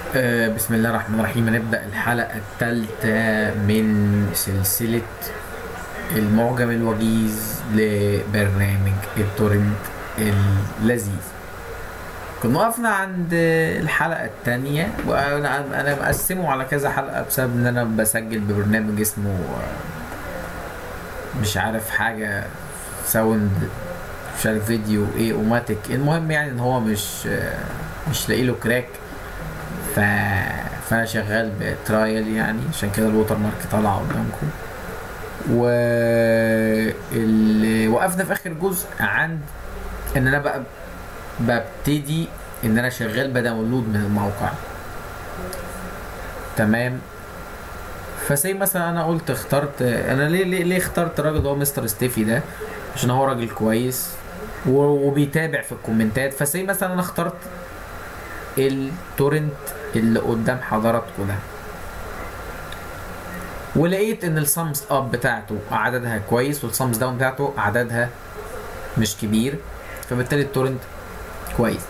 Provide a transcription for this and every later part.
آه، بسم الله الرحمن الرحيم هنبدأ الحلقة الثالثة من سلسلة المعجم الوجيز لبرنامج التورنت اللذيذ كنا وقفنا عند الحلقة الثانية وأنا أنا مقسمه على كذا حلقة بسبب إن أنا بسجل ببرنامج اسمه آه، مش عارف حاجة ساوند مش عارف فيديو ايه اوماتيك المهم يعني ان هو مش آه، مش لاقي له كراك ف... فانا شغال بترايل يعني عشان كده الوتر مارك طالعه قدامكم و اللي وقفنا في اخر جزء عند ان انا بقى ببتدي ان انا شغال بداونلود من الموقع تمام فسي مثلا انا قلت اخترت انا ليه ليه, ليه اخترت الراجل اللي هو مستر ستيفي ده عشان هو راجل كويس و- وبيتابع في الكومنتات فسي مثلا انا اخترت التورنت اللي قدام حضراتكم ده ولقيت ان السامز اب بتاعته عددها كويس والسامز داون بتاعته عددها مش كبير فبالتالي التورنت كويس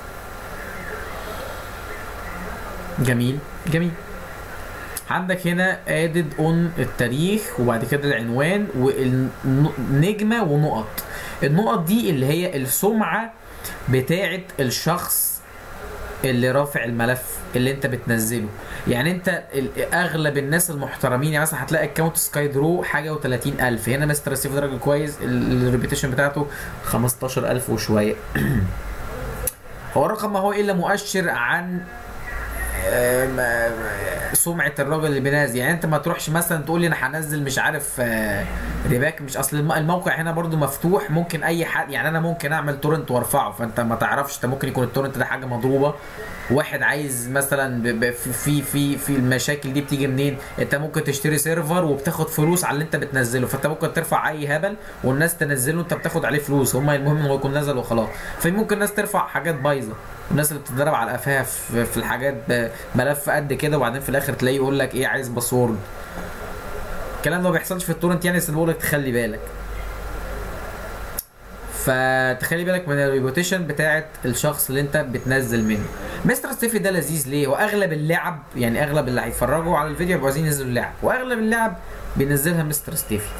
جميل جميل عندك هنا ادد اون التاريخ وبعد كده العنوان والنجمه ونقط النقط دي اللي هي السمعه بتاعه الشخص اللي رافع الملف اللي انت بتنزله يعني انت ال- اغلب الناس المحترمين يعني مثلا هتلاقي اكونت سكاي درو حاجه و30 الف هنا مستر سيف ده راجل كويس الريبيتيشن بتاعته 15000 وشويه هو الرقم ما هو الا مؤشر عن آم، آم، سمعه الراجل اللي بينزل يعني انت ما تروحش مثلا تقول لي انا هنزل مش عارف آه، ريباك مش اصل الم- الموقع هنا برضو مفتوح ممكن اي حد يعني انا ممكن اعمل تورنت وارفعه فانت ما تعرفش انت ممكن يكون التورنت ده حاجه مضروبه واحد عايز مثلا ب- ب- في في في في المشاكل دي بتيجي منين انت ممكن تشتري سيرفر وبتاخد فلوس على اللي انت بتنزله فانت ممكن ترفع اي هبل والناس تنزله انت بتاخد عليه فلوس هم المهم ان هو يكون نزل وخلاص فممكن الناس ترفع حاجات بايظه الناس اللي بتتدرب على قفاها في, في الحاجات ب- ملف قد كده وبعدين في الاخر تلاقيه يقول لك ايه عايز باسورد الكلام ده ما بيحصلش في التورنت يعني بس بقول لك تخلي بالك فتخلي بالك من الريبوتيشن بتاعت الشخص اللي انت بتنزل منه مستر ستيفي ده لذيذ ليه واغلب اللعب يعني اغلب اللي هيتفرجوا على الفيديو بيبقوا عايزين ينزلوا اللعب واغلب اللعب بينزلها مستر ستيفي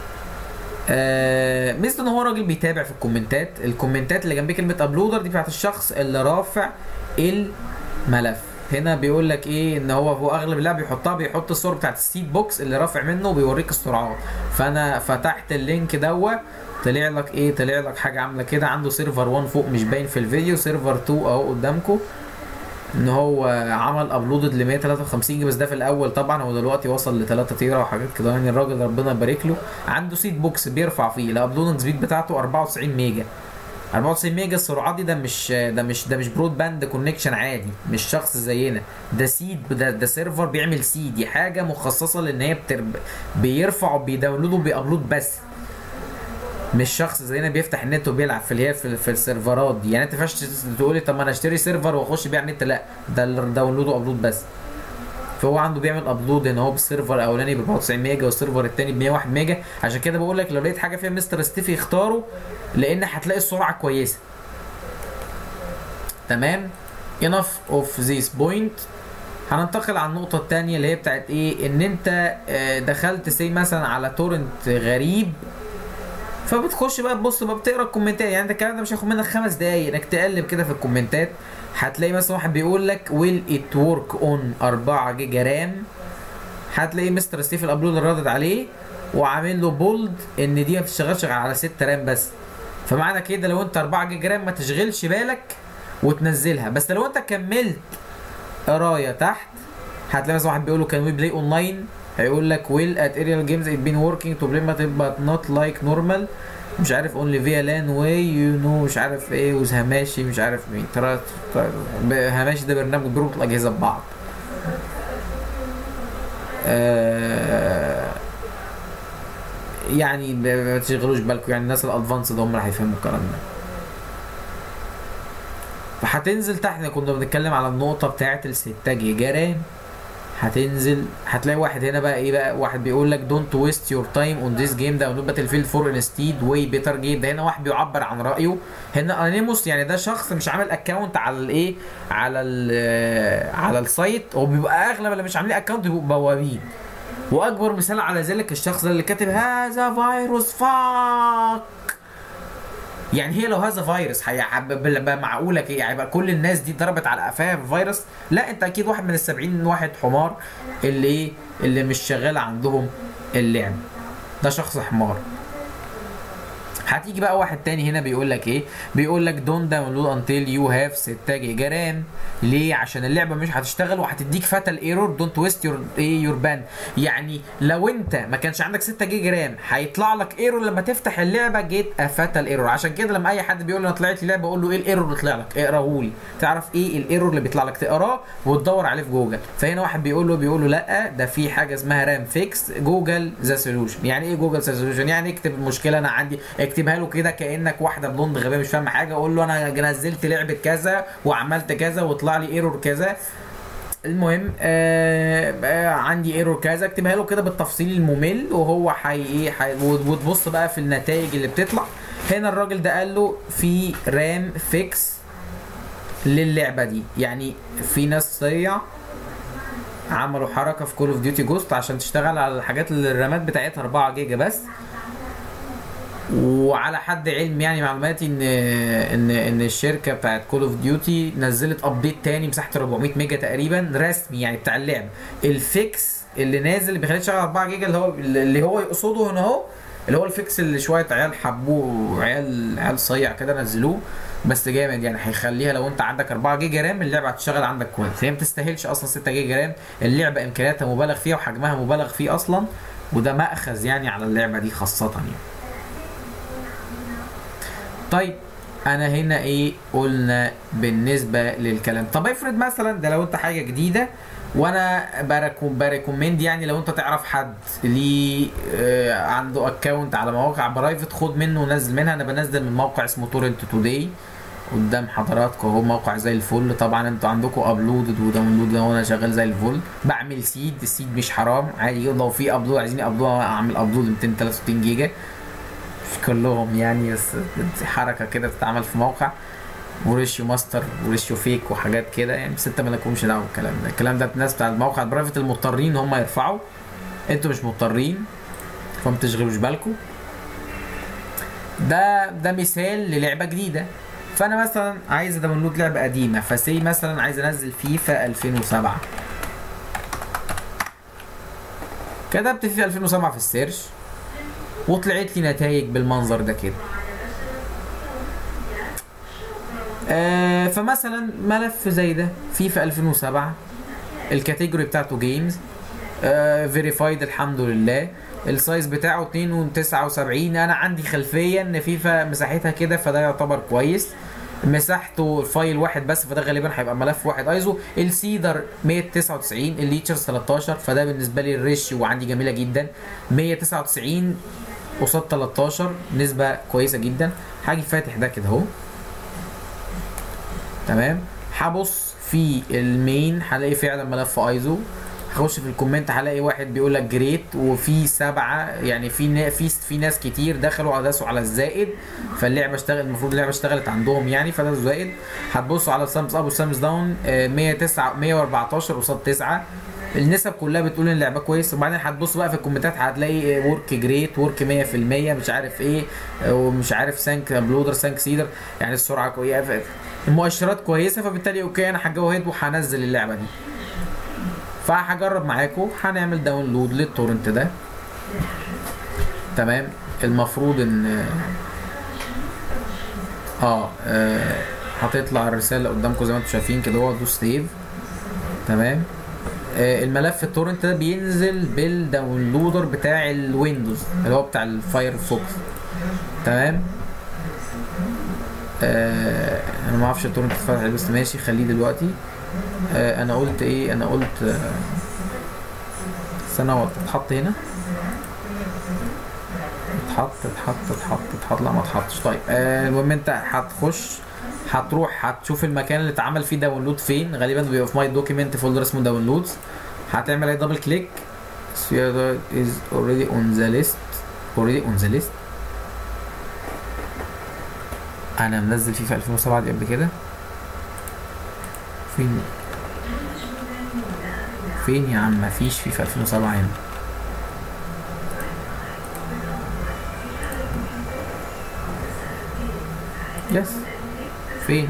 آه ميزته ان هو راجل بيتابع في الكومنتات الكومنتات اللي جنبيه كلمه ابلودر دي بتاعت الشخص اللي رافع الملف هنا بيقول لك ايه ان هو هو اغلب اللعب بيحطها بيحط الصور بتاعت السيت بوكس اللي رافع منه وبيوريك السرعات فانا فتحت اللينك دوا طلع لك ايه طلع لك حاجه عامله كده عنده سيرفر 1 فوق مش باين في الفيديو سيرفر 2 اهو قدامكم ان هو عمل ابلودد ل 153 جيجا بس ده في الاول طبعا هو دلوقتي وصل ل 3 تيرا وحاجات كده يعني الراجل ربنا يبارك له عنده سيت بوكس بيرفع فيه الابلودنج سبيد بتاعته 94 ميجا 94 ميجا السرعات دي ده مش ده مش ده مش برود باند كونكشن عادي مش شخص زينا ده سيد ده, ده سيرفر بيعمل سيد دي حاجه مخصصه لان هي بترب بيرفع وبيداونلود وبيابلود بس مش شخص زينا بيفتح النت وبيلعب في اللي هي في, في السيرفرات دي يعني انت ما ينفعش تقولي طب ما انا اشتري سيرفر واخش بيع النت لا ده الداونلود وابلود بس فهو عنده بيعمل ابلود ان هو بالسيرفر الاولاني ب 94 ميجا والسيرفر الثاني ب 101 ميجا عشان كده بقول لك لو لقيت حاجه فيها مستر ستيفي اختاره لان هتلاقي السرعه كويسه تمام enough of this point هننتقل على النقطة التانية اللي هي بتاعت ايه ان انت آه، دخلت سي مثلا على تورنت غريب فبتخش بقى تبص بقى بتقرا الكومنتات يعني انت الكلام ده مش هياخد منك خمس دقايق انك تقلب كده في الكومنتات هتلاقي مثلا واحد بيقول لك ويل ات ورك اون 4 جيجا رام هتلاقي مستر ستيف الابلود ردد عليه وعامل له بولد ان دي ما بتشتغلش غير على 6 رام بس فمعنى كده لو انت 4 جيجا رام ما تشغلش بالك وتنزلها بس لو انت كملت قرايه تحت هتلاقي مثلا واحد بيقول له كان وي بلاي اونلاين هيقول لك ويل ات اريال جيمز ات بين وركينج تو بلاي بات نوت لايك نورمال مش عارف اونلي فيا لان واي يو نو مش عارف ايه وز هماشي مش عارف مين ترى ترى- ب- هماشي ده برنامج بيربط الاجهزه ببعض آه يعني ب- ما تشغلوش بالكم يعني الناس الادفانس ده هم اللي هيفهموا الكلام ده فهتنزل تحت كنا بنتكلم على النقطة بتاعت ال 6 جيجا رام هتنزل هتلاقي واحد هنا بقى ايه بقى واحد بيقول لك دونت ويست يور تايم اون ذيس جيم داونلود باتل فيلد 4 انستيد واي بيتر جيم ده هنا واحد بيعبر عن رايه هنا انيموس يعني ده شخص مش عامل اكونت على الايه على ال على السايت هو بيبقى اغلب اللي مش عاملين اكونت بيبقوا بوابين واكبر مثال على ذلك الشخص ده اللي كاتب هذا فيروس فاك يعني هي لو هذا فيروس هيبقى معقوله كده يعني يبقى كل الناس دي ضربت على قفاها فيروس لا انت اكيد واحد من السبعين واحد حمار اللي ايه اللي مش شغال عندهم اللعب ده شخص حمار هتيجي بقى واحد تاني هنا بيقول لك ايه بيقول لك دون داونلود انتل يو هاف 6 جيجا رام ليه عشان اللعبه مش هتشتغل وهتديك فتل ايرور دونت ويست يور ايه يور بان يعني لو انت ما كانش عندك 6 جيجا رام هيطلع لك ايرور لما تفتح اللعبه جيت فتل ايرور عشان كده لما اي حد بيقول لي انا طلعت لي لعبه اقول له ايه الايرور اللي طلع لك اقراه لي تعرف ايه الايرور اللي بيطلع لك تقراه وتدور عليه في جوجل فهنا واحد بيقول له بيقول له لا ده في حاجه اسمها رام فيكس جوجل ذا سوليوشن يعني ايه جوجل ذا سوليوشن يعني اكتب المشكله انا عندي اكتبها له كده كانك واحده بلوند غبيه مش فاهمه حاجه اقول له انا نزلت لعبه كذا وعملت كذا وطلع لي ايرور كذا المهم آه آه عندي ايرور كذا اكتبها له كده بالتفصيل الممل وهو حي ايه حي وتبص بقى في النتائج اللي بتطلع هنا الراجل ده قال له في رام فيكس للعبه دي يعني في ناس صيع عملوا حركه في كول اوف ديوتي جوست عشان تشتغل على الحاجات اللي الرامات بتاعتها 4 جيجا بس وعلى حد علم يعني معلوماتي ان ان ان الشركه بتاعت كول اوف ديوتي نزلت ابديت تاني مساحه 400 ميجا تقريبا رسمي يعني بتاع اللعب الفيكس اللي نازل اللي بيخليك تشغل 4 جيجا اللي هو اللي هو يقصده هنا اهو اللي هو الفيكس اللي شويه عيال حبوه وعيال عيال صيع كده نزلوه بس جامد يعني هيخليها لو انت عندك 4 جيجا رام اللعبه هتشتغل عندك كويس هي ما تستاهلش اصلا 6 جيجا رام اللعبه امكانياتها مبالغ فيها وحجمها مبالغ فيه اصلا وده مأخذ يعني على اللعبه دي خاصه يعني طيب انا هنا ايه قلنا بالنسبه للكلام طب افرض مثلا ده لو انت حاجه جديده وانا بريكومند يعني لو انت تعرف حد ليه آه عنده اكونت على مواقع برايفت خد منه ونزل منها انا بنزل من موقع اسمه تورنت توداي قدام حضراتكم اهو موقع زي الفل طبعا انتوا عندكم ابلودد وداونلود وانا شغال زي الفل بعمل سيد السيد مش حرام عادي لو في ابلود عايزين ابلود اعمل ابلود 263 جيجا مش كلهم يعني بس حركه كده بتتعمل في موقع وريشيو ماستر وريشيو فيك وحاجات كده يعني بس انت مالكمش دعوه بالكلام ده الكلام ده الناس بتاع الموقع البرايفت المضطرين هم يرفعوا انتوا مش مضطرين فما تشغلوش بالكم ده ده مثال للعبه جديده فانا مثلا عايز اداونلود لعبه قديمه فسي مثلا عايز انزل فيفا 2007 كتبت فيفا 2007 في السيرش وطلعت لي نتائج بالمنظر ده كده آه فمثلا ملف زي ده فيفا 2007 الكاتيجوري بتاعته جيمز آه فيريفايد الحمد لله السايز بتاعه 2.79 انا عندي خلفيه ان فيفا مساحتها كده فده يعتبر كويس مساحته فايل واحد بس فده غالبا هيبقى ملف واحد ايزو السيدر 199 الليتشرز 13 فده بالنسبه لي الريشيو عندي جميله جدا 199 قصاد 13 نسبة كويسة جدا هاجي فاتح ده كده اهو تمام هبص في المين هلاقي فعلا ملف ايزو هخش في الكومنت هلاقي واحد بيقول لك جريت وفي سبعه يعني في في في ناس كتير دخلوا داسوا على الزائد فاللعبه اشتغل المفروض اللعبه اشتغلت عندهم يعني فده الزائد هتبصوا على السامز اب والسامز داون 109 114 قصاد 9 النسب كلها بتقول ان اللعبه كويس وبعدين هتبص بقى في الكومنتات هتلاقي ورك جريت ورك 100% مش عارف ايه ومش عارف سانك ابلودر سانك سيدر يعني السرعه كويسه المؤشرات كويسه فبالتالي اوكي انا هجو هيد وهنزل اللعبه دي فهجرب معاكم هنعمل داونلود للتورنت ده تمام المفروض ان اه, آه هتطلع الرساله قدامكم زي ما انتم شايفين كده هو دوس سيف تمام آه الملف التورنت ده بينزل بالداونلودر بتاع الويندوز اللي هو بتاع الفايرفوكس تمام آه انا ما اعرفش التورنت اتفتح بس ماشي خليه دلوقتي آه انا قلت ايه انا قلت آه استنى اتحط هنا اتحط اتحط اتحط اتحط لا ما اتحطش طيب آه المهم انت هتخش هتروح هتشوف المكان اللي اتعمل فيه داونلود فين غالبا بيبقى في ماي دوكيمنت فولدر اسمه داونلودز هتعمل اي دبل كليك sphere is already on the list already on the list انا منزل فيه في 2007 دي قبل كده فين فين يا عم مفيش فيه في 2007 هنا يس فين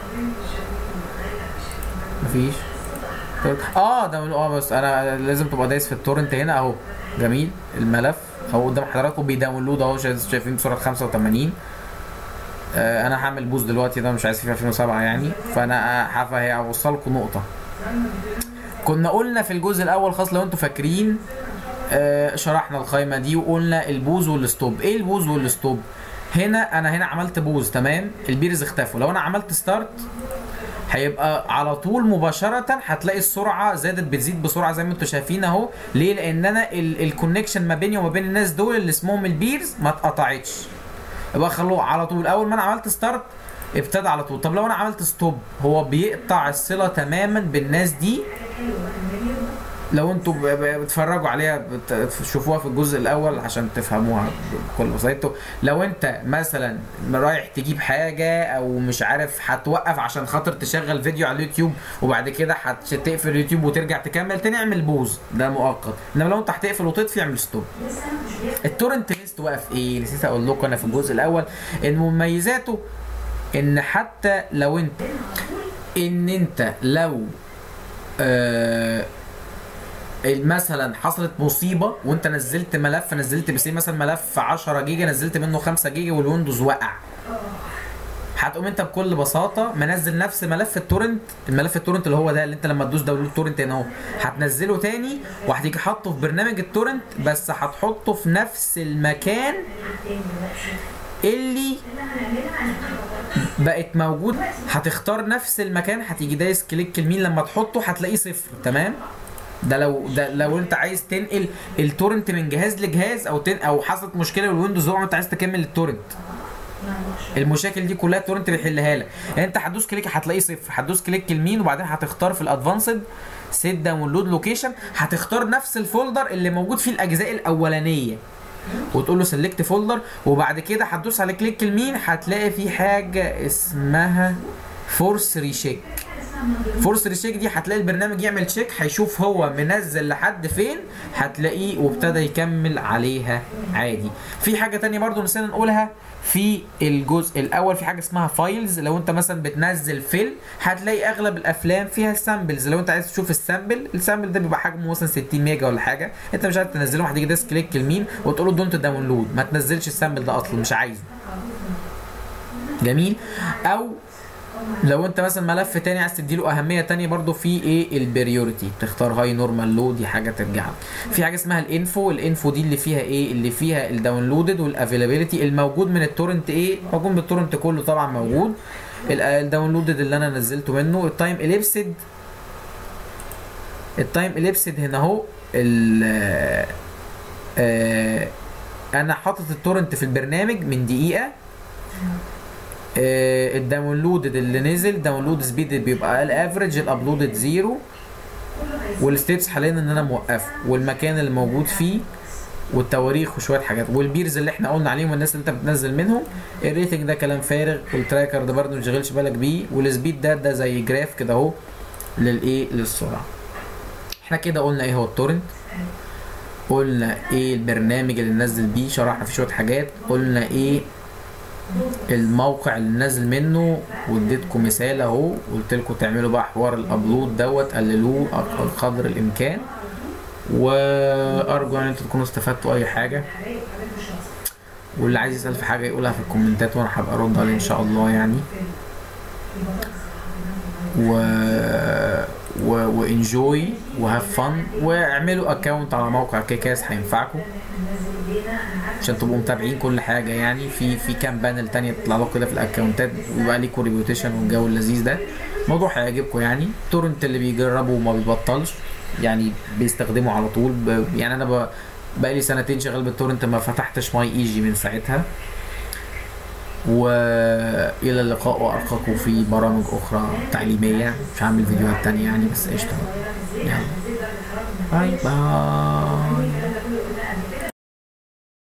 مفيش طيب. اه ده اه بس انا لازم تبقى دايس في التورنت هنا اهو جميل الملف اهو قدام حضراتكم بيداونلود اهو شايف- شايفين بسرعه 85 آه انا هعمل بوست دلوقتي ده مش عايز فيه في 2007 يعني فانا هفه هوصل لكم نقطه كنا قلنا في الجزء الاول خاص لو انتوا فاكرين آه شرحنا القائمه دي وقلنا البوز والستوب ايه البوز والستوب هنا انا هنا عملت بوز تمام البيرز اختفوا لو انا عملت ستارت هيبقى على طول مباشرة هتلاقي السرعة زادت بتزيد بسرعة زي ما انتم شايفين اهو ليه لان انا الكونكشن ما بيني وما بين الناس دول اللي اسمهم البيرز ما اتقطعتش يبقى خلوه على طول اول ما انا عملت ستارت ابتدى على طول طب لو انا عملت ستوب هو بيقطع الصلة تماما بالناس دي لو انتوا ب- ب- بتتفرجوا عليها بت- تشوفوها في الجزء الاول عشان تفهموها بكل بساطه لو انت مثلا رايح تجيب حاجه او مش عارف هتوقف عشان خاطر تشغل فيديو على اليوتيوب وبعد كده هتقفل اليوتيوب وترجع تكمل تاني اعمل بوز ده مؤقت انما لو انت هتقفل وتطفي اعمل ستوب التورنت ليست واقف ايه نسيت اقول لكم انا في الجزء الاول ان مميزاته ان حتى لو انت ان انت لو آه مثلا حصلت مصيبه وانت نزلت ملف نزلت بسي مثلا ملف 10 جيجا نزلت منه 5 جيجا والويندوز وقع هتقوم انت بكل بساطه منزل نفس ملف التورنت الملف التورنت اللي هو ده اللي انت لما تدوس داونلود تورنت هنا اهو هتنزله تاني وهتيجي حاطه في برنامج التورنت بس هتحطه في نفس المكان اللي بقت موجود هتختار نفس المكان هتيجي دايس كليك يمين لما تحطه هتلاقيه صفر تمام ده لو ده لو انت عايز تنقل التورنت من جهاز لجهاز او تن او حصلت مشكله والويندوز وقع وانت عايز تكمل التورنت المشاكل دي كلها التورنت بيحلها لك يعني انت هتدوس كليك هتلاقيه صفر هتدوس كليك يمين وبعدين هتختار في الادفانسد سيت داونلود لوكيشن هتختار نفس الفولدر اللي موجود فيه الاجزاء الاولانيه وتقول له سيلكت فولدر وبعد كده هتدوس على كليك يمين هتلاقي في حاجه اسمها فورس ريشيك فورس ريشيك دي هتلاقي البرنامج يعمل تشيك هيشوف هو منزل لحد فين هتلاقيه وابتدى يكمل عليها عادي في حاجه تانية برضو نسينا نقولها في الجزء الاول في حاجه اسمها فايلز لو انت مثلا بتنزل فيلم هتلاقي اغلب الافلام فيها سامبلز لو انت عايز تشوف السامبل السامبل ده بيبقى حجمه مثلا 60 ميجا ولا حاجه انت مش عايز تنزله هتيجي داس كليك يمين وتقول له دونت داونلود ما تنزلش السامبل ده اصلا مش عايزه جميل او لو انت مثلا ملف تاني عايز تديله اهميه تانية برضو في ايه البريوريتي تختار هاي نورمال لو دي حاجه ترجع لك في حاجه اسمها الانفو الانفو دي اللي فيها ايه اللي فيها الداونلودد والافيلابيلتي الموجود من التورنت ايه موجود من التورنت كله طبعا موجود ال- الداونلودد اللي انا نزلته منه التايم اليبسد التايم اليبسد هنا اهو ال- آه، انا حاطط التورنت في البرنامج من دقيقه آه، الداونلودد اللي نزل داونلود سبيد بيبقى الافريج الابلودد زيرو والستيبس حاليا ان انا موقفه والمكان اللي موجود فيه والتواريخ وشويه حاجات والبيرز اللي احنا قلنا عليهم والناس اللي انت بتنزل منهم الريتنج ده كلام فارغ والتراكر ده برضه ما تشغلش بالك بيه والسبيد ده ده زي جراف كده اهو للايه للسرعه احنا كده قلنا ايه هو التورنت قلنا ايه البرنامج اللي ننزل بيه شرحنا فيه شويه حاجات قلنا ايه الموقع اللي نازل منه واديتكم مثال اهو قلت لكم تعملوا بقى حوار الابلود دوت قللوه أق- قدر الامكان وارجو ان انتوا تكونوا استفدتوا اي حاجه واللي عايز يسال في حاجه يقولها في الكومنتات وانا هبقى ارد عليه ان شاء الله يعني و و وانجوي وهاف فن واعملوا اكونت على موقع كيكاس هينفعكم عشان تبقوا متابعين كل حاجه يعني في في كام بانل تانية تطلع لكم كده في الاكونتات ويبقى ليكوا ريبيوتيشن والجو اللذيذ ده الموضوع هيعجبكم يعني تورنت اللي بيجربوا وما بيبطلش يعني بيستخدموا على طول ب... يعني انا ب... بقالي سنتين شغال بالتورنت ما فتحتش ماي ايجي من ساعتها والى اللقاء والقاكم في برامج اخرى تعليميه مش هعمل فيديوهات تانية يعني بس قشطه يلا باي باي